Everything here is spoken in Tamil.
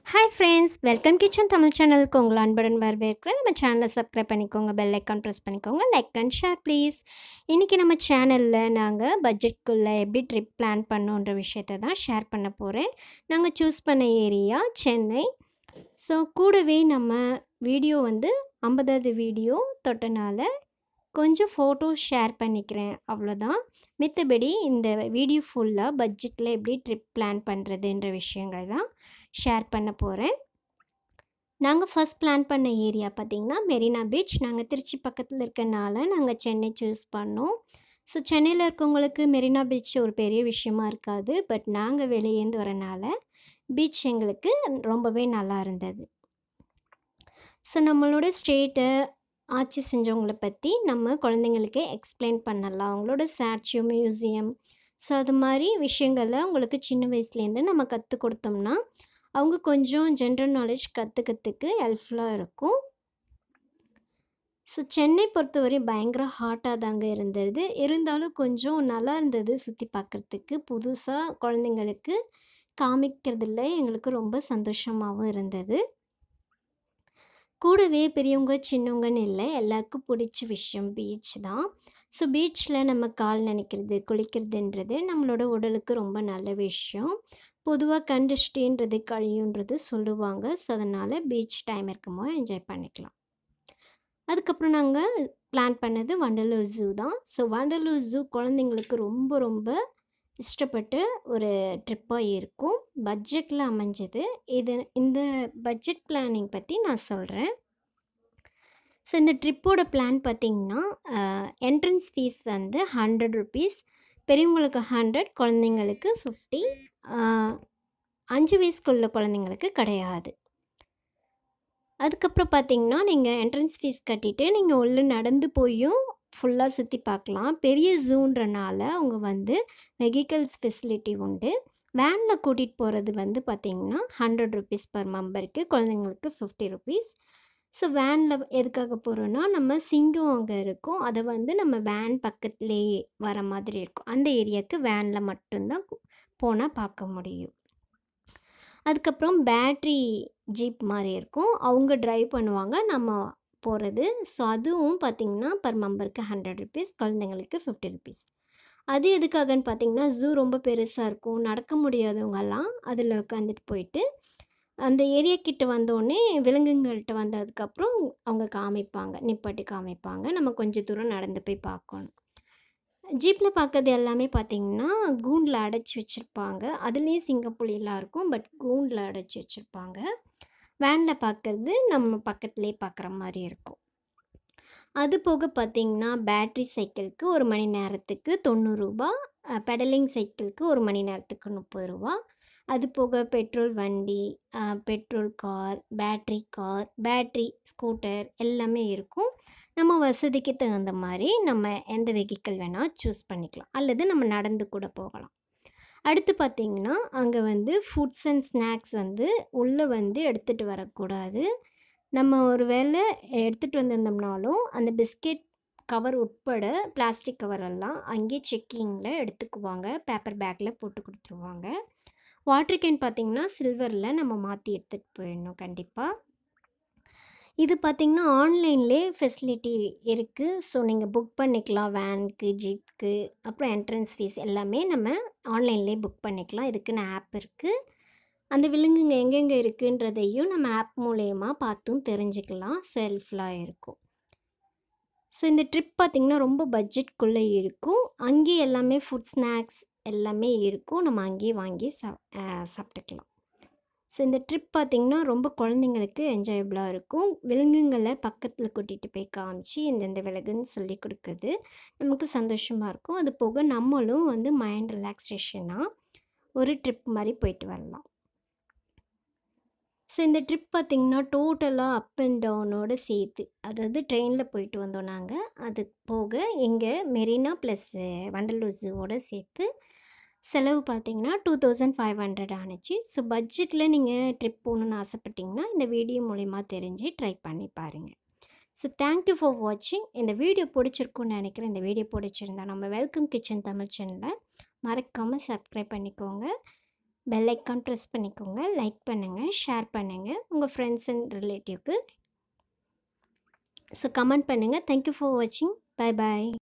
Hi friends welcome kitchen Tamil சேனலுக்கு உங்களை அன்புடன் வரவேற்கிறேன் நம்ம சேனலை சப்ஸ்கிரைப் பண்ணிக்கோங்க பெல் ஐக்கான் ப்ரெஸ் பண்ணிக்கோங்க லைக் அண்ட் ஷேர் ப்ளீஸ் இன்றைக்கி நம்ம சேனலில் நாங்கள் பட்ஜெட்குள்ளே எப்படி ட்ரிப் பிளான் பண்ணோன்ற விஷயத்தை தான் ஷேர் பண்ண போகிறேன் நாங்கள் சூஸ் பண்ண ஏரியா சென்னை ஸோ கூடவே நம்ம வீடியோ வந்து ஐம்பதாவது வீடியோ தொட்டனால கொஞ்சம் ஃபோட்டோ ஷேர் பண்ணிக்கிறேன் அவ்வளோதான் மித்தபடி இந்த வீடியோ ஃபுல்லாக பட்ஜெட்டில் எப்படி ட்ரிப் பிளான் பண்ணுறதுன்ற விஷயங்கள் தான் ஷேர் பண்ண போகிறேன் நாங்கள் ஃபஸ்ட் பிளான் பண்ண ஏரியா பார்த்திங்கன்னா மெரினா பீச் நாங்கள் திருச்சி பக்கத்தில் இருக்கனால நாங்கள் சென்னை சூஸ் பண்ணோம் ஸோ சென்னையில் இருக்கவங்களுக்கு மெரினா பீச் ஒரு பெரிய விஷயமா இருக்காது பட் நாங்கள் வெளியேந்து வரனால பீச் எங்களுக்கு ரொம்பவே நல்லா இருந்தது ஸோ நம்மளோட ஸ்டேட்டை ஆட்சி செஞ்சவங்கள பற்றி நம்ம குழந்தைங்களுக்கு எக்ஸ்பிளைன் பண்ணலாம் அவங்களோட ஸ்டாச்சு மியூசியம் ஸோ அது மாதிரி விஷயங்களை அவங்களுக்கு சின்ன வயசுலேருந்து நம்ம கற்றுக் கொடுத்தோம்னா அவங்க கொஞ்சம் ஜென்ரல் நாலேஜ் கற்றுக்கிறதுக்கு ஹெல்ப்ஃபுல்லாக இருக்கும் ஸோ சென்னை பொறுத்தவரை பயங்கர ஹாட்டாக தாங்க இருந்தது இருந்தாலும் கொஞ்சம் நல்லா இருந்தது சுற்றி பார்க்குறதுக்கு புதுசாக குழந்தைங்களுக்கு காமிக்கிறதுல எங்களுக்கு ரொம்ப சந்தோஷமாகவும் இருந்தது கூடவே பெரியவங்க சின்னவங்கன்னு இல்லை எல்லாருக்கும் பிடிச்ச விஷயம் பீச் தான் ஸோ பீச்சில் நம்ம கால் நினைக்கிறது குளிக்கிறதுன்றது நம்மளோட உடலுக்கு ரொம்ப நல்ல விஷயம் பொதுவாக கண்டிஷ்டின்றது கழியுன்றது சொல்லுவாங்க ஸோ அதனால் பீச் டைம் இருக்கும்போது என்ஜாய் பண்ணிக்கலாம் அதுக்கப்புறம் நாங்கள் பிளான் பண்ணது வண்டலூர் ஜூ தான் ஸோ வண்டலூர் ஜூ குழந்தைங்களுக்கு ரொம்ப ரொம்ப இஷ்டப்பட்ட ஒரு ட்ரிப்பாக இருக்கும் பட்ஜெட்டில் அமைஞ்சது இது இந்த பட்ஜெட் பிளானிங் பற்றி நான் சொல்கிறேன் ஸோ இந்த ட்ரிப்போட பிளான் பார்த்திங்கன்னா என்ட்ரன்ஸ் ஃபீஸ் வந்து ஹண்ட்ரட் ருபீஸ் பெரியவங்களுக்கு ஹண்ட்ரட் குழந்தைங்களுக்கு ஃபிஃப்டி அஞ்சு வயசுக்குள்ள குழந்தைங்களுக்கு கிடையாது அதுக்கப்புறம் பார்த்திங்கன்னா நீங்கள் என்ட்ரன்ஸ் ஃபீஸ் கட்டிட்டு நீங்கள் உள்ளே நடந்து போயும் ஃபுல்லாக சுற்றி பார்க்கலாம் பெரிய ஜூன்றனால அவங்க வந்து வெஹிக்கல்ஸ் ஃபெசிலிட்டி உண்டு வேனில் கூட்டிகிட்டு போகிறது வந்து பார்த்திங்கன்னா ஹண்ட்ரட் ருபீஸ் பர் மெம்பருக்கு குழந்தைங்களுக்கு ஃபிஃப்டி ருபீஸ் ஸோ வேனில் எதுக்காக போகிறோன்னா நம்ம சிங்கம் அங்கே இருக்கும் அதை வந்து நம்ம வேன் பக்கத்துலேயே வர மாதிரி இருக்கும் அந்த ஏரியாவுக்கு வேனில் மட்டும்தான் போனால் பார்க்க முடியும் அதுக்கப்புறம் பேட்ரி ஜீப் மாதிரி இருக்கும் அவங்க ட்ரைவ் பண்ணுவாங்க நம்ம போகிறது ஸோ அதுவும் பார்த்திங்கன்னா பர் மெம்பருக்கு ஹண்ட்ரட் ருபீஸ் குழந்தைங்களுக்கு ஃபிஃப்டி ருபீஸ் அது எதுக்காகன்னு பார்த்திங்கன்னா ஜூ ரொம்ப பெருசாக இருக்கும் நடக்க முடியாதவங்கெல்லாம் அதில் உட்காந்துட்டு போயிட்டு அந்த ஏரியா கிட்ட வந்தோடனே விலங்குகள்கிட்ட வந்ததுக்கப்புறம் அவங்க காமிப்பாங்க நிப்பாட்டி காமிப்பாங்க நம்ம கொஞ்சம் தூரம் நடந்து போய் பார்க்கணும் ஜீப்பில் பார்க்கறது எல்லாமே பார்த்திங்கன்னா கூண்டில் அடைச்சி வச்சுருப்பாங்க அதுலேயும் சிங்கப்புலிலாம் இருக்கும் பட் கூண்டில் அடைச்சி வச்சுருப்பாங்க வேனில் பார்க்குறது நம்ம பக்கத்துலேயே பார்க்குற மாதிரி இருக்கும் அது போக பார்த்திங்கன்னா பேட்ரி சைக்கிளுக்கு ஒரு மணி நேரத்துக்கு தொண்ணூறுரூபா பெடலிங் சைக்கிளுக்கு ஒரு மணி நேரத்துக்கு முப்பது ரூபா அது போக பெட்ரோல் வண்டி petrol car battery car battery scooter எல்லாமே இருக்கும் நம்ம வசதிக்கு தகுந்த மாதிரி நம்ம எந்த வெஹிக்கிள் வேணால் சூஸ் பண்ணிக்கலாம் அல்லது நம்ம நடந்து கூட போகலாம் அடுத்து பார்த்திங்கன்னா அங்கே வந்து ஃபுட்ஸ் அண்ட் ஸ்நாக்ஸ் வந்து உள்ளே வந்து எடுத்துகிட்டு வரக்கூடாது நம்ம ஒரு வேளை எடுத்துகிட்டு வந்திருந்தோம்னாலும் அந்த பிஸ்கெட் கவர் உட்பட பிளாஸ்டிக் கவரெல்லாம் அங்கேயே செக்கிங்கில் எடுத்துக்குவாங்க பேப்பர் பேக்கில் போட்டு கொடுத்துருவாங்க வாட்டர் கேன் பார்த்திங்கன்னா சில்வரில் நம்ம மாற்றி எடுத்துகிட்டு போயிடணும் கண்டிப்பாக இது பார்த்திங்கன்னா ஆன்லைன்லேயே ஃபெசிலிட்டி இருக்குது ஸோ நீங்கள் புக் பண்ணிக்கலாம் வேனுக்கு ஜீப்க்கு அப்புறம் என்ட்ரன்ஸ் ஃபீஸ் எல்லாமே நம்ம ஆன்லைன்லேயே புக் பண்ணிக்கலாம் இதுக்குன்னு ஆப் இருக்குது அந்த விலங்குங்க எங்கெங்கே இருக்குன்றதையும் நம்ம ஆப் மூலயமா பார்த்தும் தெரிஞ்சுக்கலாம் ஸோ ஹெல்ப்ஃபுல்லாக இருக்கும் ஸோ இந்த ட்ரிப் பார்த்திங்கன்னா ரொம்ப பட்ஜெட்குள்ளே இருக்கும் அங்கேயே எல்லாமே ஃபுட் ஸ்நாக்ஸ் எல்லாமே இருக்கும் நம்ம அங்கேயே வாங்கி சாப் சாப்பிட்டுக்கலாம் ஸோ இந்த ட்ரிப் பார்த்திங்கன்னா ரொம்ப குழந்தைங்களுக்கு என்ஜாயபுளாக இருக்கும் விலங்குங்களை பக்கத்தில் கூட்டிகிட்டு போய் காமிச்சு இந்தந்த விலங்குன்னு சொல்லி கொடுக்குறது நமக்கு சந்தோஷமாக இருக்கும் அது போக நம்மளும் வந்து மைண்ட் ரிலாக்ஸேஷனாக ஒரு ட்ரிப் மாதிரி போயிட்டு வரலாம் ஸோ இந்த ட்ரிப் பார்த்திங்கன்னா டோட்டலாக அப் அண்ட் டவுனோடு சேர்த்து அதாவது ட்ரெயினில் போயிட்டு வந்தோம் நாங்கள் அது போக எங்கள் மெரினா ப்ளஸ் வண்டலூர் ஜூவோடு சேர்த்து செலவு பார்த்திங்கன்னா டூ தௌசண்ட் ஃபைவ் ஹண்ட்ரட் ஆணுச்சு ஸோ பட்ஜெட்டில் நீங்கள் ட்ரிப் போகணுன்னு ஆசைப்பட்டிங்கன்னா இந்த வீடியோ மூலிமா தெரிஞ்சு ட்ரை பண்ணி பாருங்கள் ஸோ தேங்க்யூ ஃபார் வாட்சிங் இந்த வீடியோ பிடிச்சிருக்குன்னு நினைக்கிறேன் இந்த வீடியோ பிடிச்சிருந்தா நம்ம வெல்கம் கிச்சன் தமிழ் சேனலை மறக்காமல் சப்ஸ்கிரைப் பண்ணிக்கோங்க பெல் ஐக்கான் ப்ரெஸ் பண்ணிக்கோங்க. லைக் பண்ணுங்க, ஷேர் பண்ணுங்க. உங்க ஃப்ரெண்ட்ஸ் அண்ட் ரிலேட்டிவ்க்கு. ஸோ கமெண்ட் பண்ணுங்க. தேங்க் யூ ஃபார் வாட்சிங். பை பாய்.